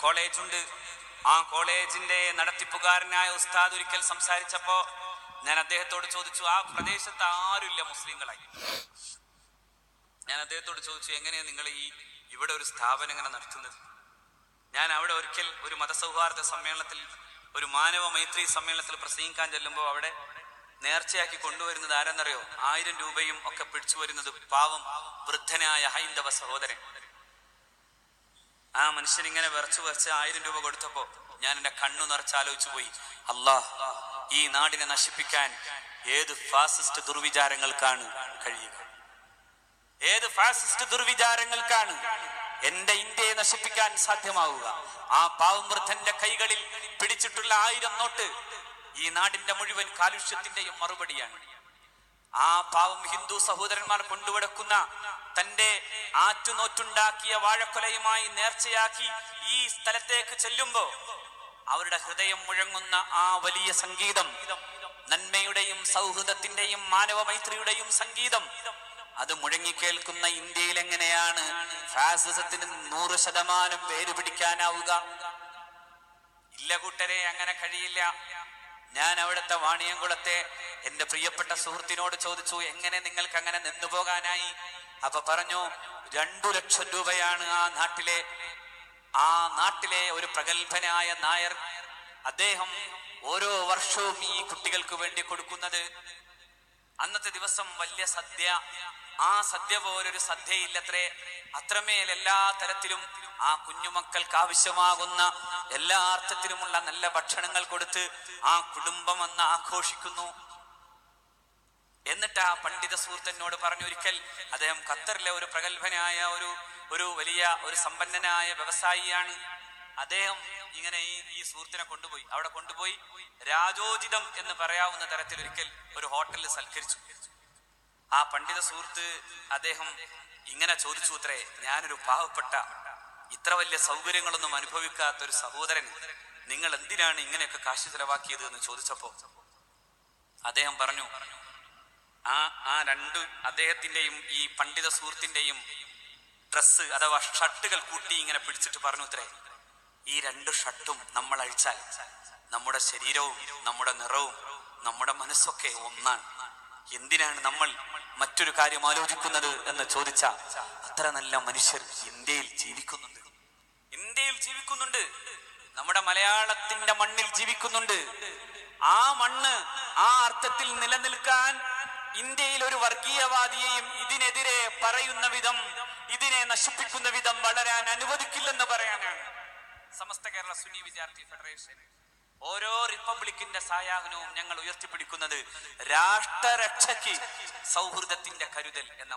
കോളേജുണ്ട് ആ കോളേജിന്റെ നടത്തിപ്പുകാരനായ ഉസ്താദ് ഒരിക്കൽ സംസാരിച്ചപ്പോ ഞാൻ അദ്ദേഹത്തോട് ചോദിച്ചു ആ പ്രദേശത്ത് ആരുമില്ല മുസ്ലിങ്ങളായി ഞാൻ അദ്ദേഹത്തോട് ചോദിച്ചു എങ്ങനെയാ നിങ്ങൾ ഈ ഇവിടെ ഒരു സ്ഥാപനം ഇങ്ങനെ നടത്തുന്നത് ഞാൻ അവിടെ ഒരിക്കൽ ഒരു മതസൗഹാർദ്ദ സമ്മേളനത്തിൽ ഒരു മാനവ മൈത്രി സമ്മേളനത്തിൽ പ്രസംഗിക്കാൻ ചെല്ലുമ്പോൾ അവിടെ നേർച്ചയാക്കി കൊണ്ടുവരുന്നത് ആരെന്നറിയോ ആയിരം രൂപയും ഒക്കെ പിടിച്ചു വരുന്നത് പാവം വൃദ്ധനായ ഹൈന്ദവ സഹോദരൻ ആ മനുഷ്യൻ ഇങ്ങനെ വിറച്ചു വിറച്ച് ആയിരം രൂപ കൊടുത്തപ്പോ ഞാൻ എന്റെ കണ്ണു നിറച്ചാലോചിച്ചു പോയി അല്ലാഹ് ഈ നാടിനെ നശിപ്പിക്കാൻ ഏത് ഫാസിസ്റ്റ് ദുർവിചാരങ്ങൾക്കാണ് കഴിയുക ഏത് ഫാസിസ്റ്റ് ദുർവിചാരങ്ങൾക്കാണ് എന്റെ ഇന്ത്യയെ നശിപ്പിക്കാൻ സാധ്യമാവുക ആ പാവം വൃദ്ധന്റെ കൈകളിൽ പിടിച്ചിട്ടുള്ള ആയിരം നോട്ട് ഈ നാടിന്റെ മുഴുവൻ കാലുഷ്യത്തിന്റെയും മറുപടിയാണ് ആ പാവം ഹിന്ദു സഹോദരന്മാർ കൊണ്ടുവിടക്കുന്ന തന്റെ ആറ്റുനോറ്റുണ്ടാക്കിയ വാഴക്കൊലയുമായി നേർച്ചയാക്കി ഈ സ്ഥലത്തേക്ക് ചെല്ലുമ്പോ അവരുടെ ഹൃദയം മുഴങ്ങുന്ന ആ വലിയ സംഗീതം നന്മയുടെയും സൗഹൃദത്തിന്റെയും മാനവ മൈത്രിയുടെയും സംഗീതം അത് മുഴങ്ങിക്കേൾക്കുന്ന ഇന്ത്യയിൽ എങ്ങനെയാണ് ഫാസിസത്തിന് നൂറ് ശതമാനം വേര് പിടിക്കാനാവുക ഇല്ല കൂട്ടരെ അങ്ങനെ കഴിയില്ല ഞാൻ അവിടുത്തെ വാണിയംകുളത്തെ എന്റെ പ്രിയപ്പെട്ട സുഹൃത്തിനോട് ചോദിച്ചു എങ്ങനെ നിങ്ങൾക്ക് അങ്ങനെ നിന്നുപോകാനായി അപ്പൊ പറഞ്ഞു രണ്ടു ലക്ഷം രൂപയാണ് ആ നാട്ടിലെ ആ നാട്ടിലെ ഒരു പ്രഗത്ഭനായ നായർ അദ്ദേഹം ഓരോ വർഷവും ഈ കുട്ടികൾക്ക് വേണ്ടി കൊടുക്കുന്നത് അന്നത്തെ ദിവസം വലിയ സദ്യ ആ സദ്യ പോലൊരു സദ്യയില്ലത്രേ അത്രമേൽ എല്ലാ തരത്തിലും ആ കുഞ്ഞുമക്കൾക്ക് ആവശ്യമാകുന്ന എല്ലാ അർത്ഥത്തിലുമുള്ള നല്ല ഭക്ഷണങ്ങൾ കൊടുത്ത് ആ കുടുംബം അന്ന് ആഘോഷിക്കുന്നു എന്നിട്ട് ആ പണ്ഡിത സുഹൃത്തനോട് പറഞ്ഞു ഒരിക്കൽ അദ്ദേഹം ഖത്തറിലെ ഒരു പ്രഗത്ഭനായ ഒരു ഒരു വലിയ ഒരു സമ്പന്നനായ വ്യവസായിയാണ് അദ്ദേഹം ഇങ്ങനെ ഈ ഈ സുഹൃത്തിനെ കൊണ്ടുപോയി അവിടെ കൊണ്ടുപോയി രാജോചിതം എന്ന് പറയാവുന്ന തരത്തിൽ ഒരിക്കൽ ഒരു ഹോട്ടലിൽ സൽക്കരിച്ചു ആ പണ്ഡിത സുഹൃത്ത് അദ്ദേഹം ഇങ്ങനെ ചോദിച്ചു അത്രേ ഞാനൊരു പാവപ്പെട്ട ഇത്ര വലിയ സൗകര്യങ്ങളൊന്നും അനുഭവിക്കാത്ത ഒരു സഹോദരൻ നിങ്ങൾ എന്തിനാണ് ഇങ്ങനെയൊക്കെ കാശ് ചെലവാക്കിയത് എന്ന് ചോദിച്ചപ്പോ അദ്ദേഹം പറഞ്ഞു ആ ആ രണ്ട് അദ്ദേഹത്തിന്റെയും ഈ പണ്ഡിത സുഹൃത്തിന്റെയും ഡ്രസ്സ് അഥവാ ഷർട്ടുകൾ കൂട്ടി ഇങ്ങനെ പിടിച്ചിട്ട് പറഞ്ഞു ഇത്രേ ഈ രണ്ട് ഷർട്ടും നമ്മൾ അഴിച്ചാൽ നമ്മുടെ ശരീരവും നമ്മുടെ നിറവും നമ്മുടെ മനസ്സൊക്കെ ഒന്നാണ് എന്തിനാണ് നമ്മൾ മറ്റൊരു കാര്യം ആലോചിക്കുന്നത് എന്ന് ചോദിച്ച അത്ര നല്ല മനുഷ്യർ ഇന്ത്യയിൽ ജീവിക്കുന്നുണ്ട് ഇന്ത്യയിൽ ജീവിക്കുന്നുണ്ട് നമ്മുടെ മലയാളത്തിന്റെ മണ്ണിൽ ജീവിക്കുന്നുണ്ട് ആ മണ്ണ് ആ അർത്ഥത്തിൽ നിലനിൽക്കാൻ ഇന്ത്യയിൽ ഒരു വർഗീയവാദിയെയും ഇതിനെതിരെ പറയുന്ന വിധം ഇതിനെ നശിപ്പിക്കുന്ന വിധം വളരാൻ അനുവദിക്കില്ലെന്ന് പറയാനാണ് സമസ്ത കേരള സുന്നി വിദ്യാർത്ഥി ഫെഡറേഷൻ ഓരോ റിപ്പബ്ലിക്കിന്റെ സായാഹ്നവും ഞങ്ങൾ ഉയർത്തിപ്പിടിക്കുന്നത് രാഷ്ട്രരക്ഷയ്ക്ക് സൗഹൃദത്തിന്റെ കരുതൽ എന്ന